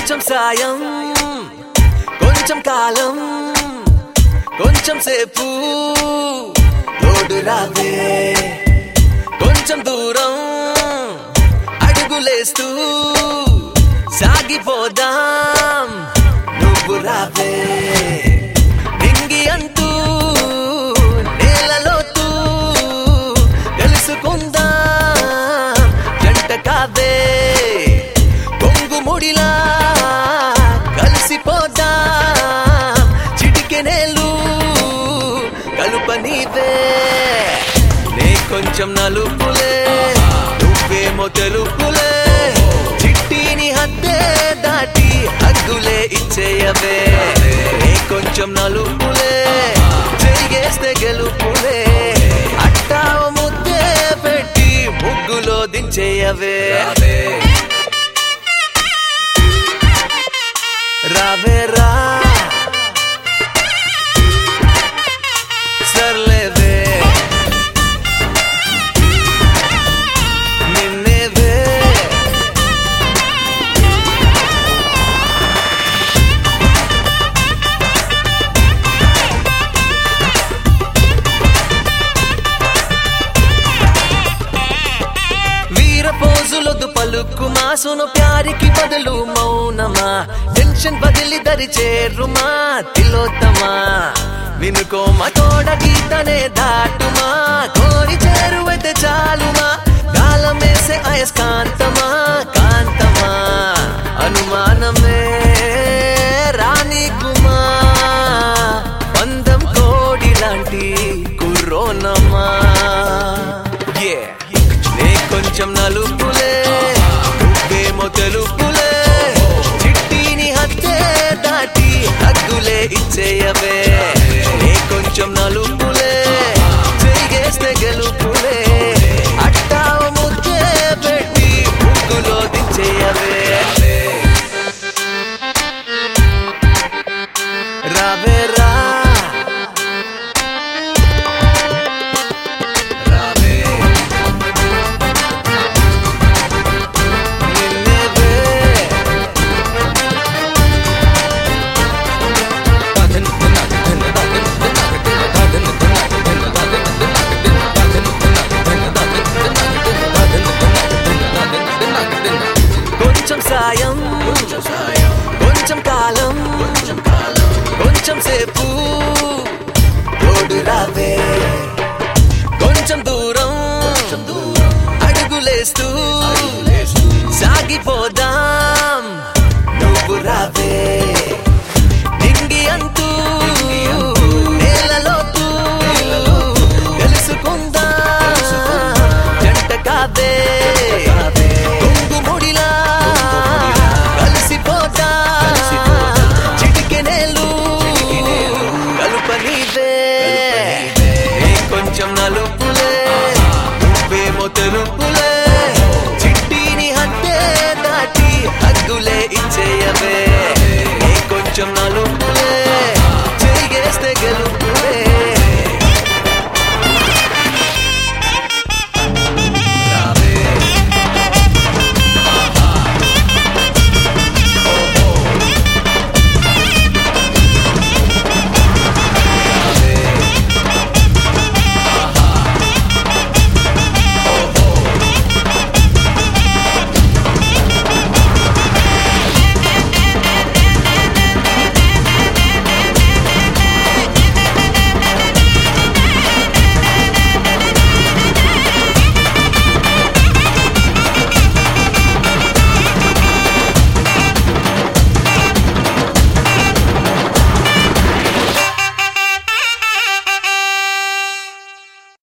కొంచెం సాయం కొంచెం కాలం కొంచెం సేపు తోడు రావే కొంచెం దూరం అడుగులేస్తూ సాగిపోదాం నువ్వు రావే నింగి అంటూ నేలలోతూ తెలుసుకుందాం జంట కావే కొంగు ముడిలా కలిసిపోదాం చిటికెనేలు కలుప నీవే నే కొంచెం నలుపులే నువ్వేమో తెలుపులే చిట్టిని హద్దే దాటి హద్దులే ఇచ్చేయవే నే కొంచెం నలుపులే చెరిగేస్తే గెలుపులే అట్టా ఓ ముద్దే పెట్టి ముగ్గులో దించేయవే రావే రా సర్లేవే నిన్నేవే వీర పోజులొద్దు పలుకుమా సును ప్యారికి బదులు మౌనమా టెన్షన్ బదిలి దరి చేరుమా తిలోత్తమా వినుకోమ తోడ గీతనే దాటుమా కోరి చేరువైతే చాలుమా కాలమేసే అయస్కాంతమా కాంతమా అనుమానమే రాణి కుమా పందం కోడి లాంటి కుర్రోనమా Yeah. నే కొంచెం నలుపులే నువ్వేమో తెలుపులే చిట్టిని హత్తే దాటి హద్దులే ఇచ్చేయవే నే కొంచెం నలుపు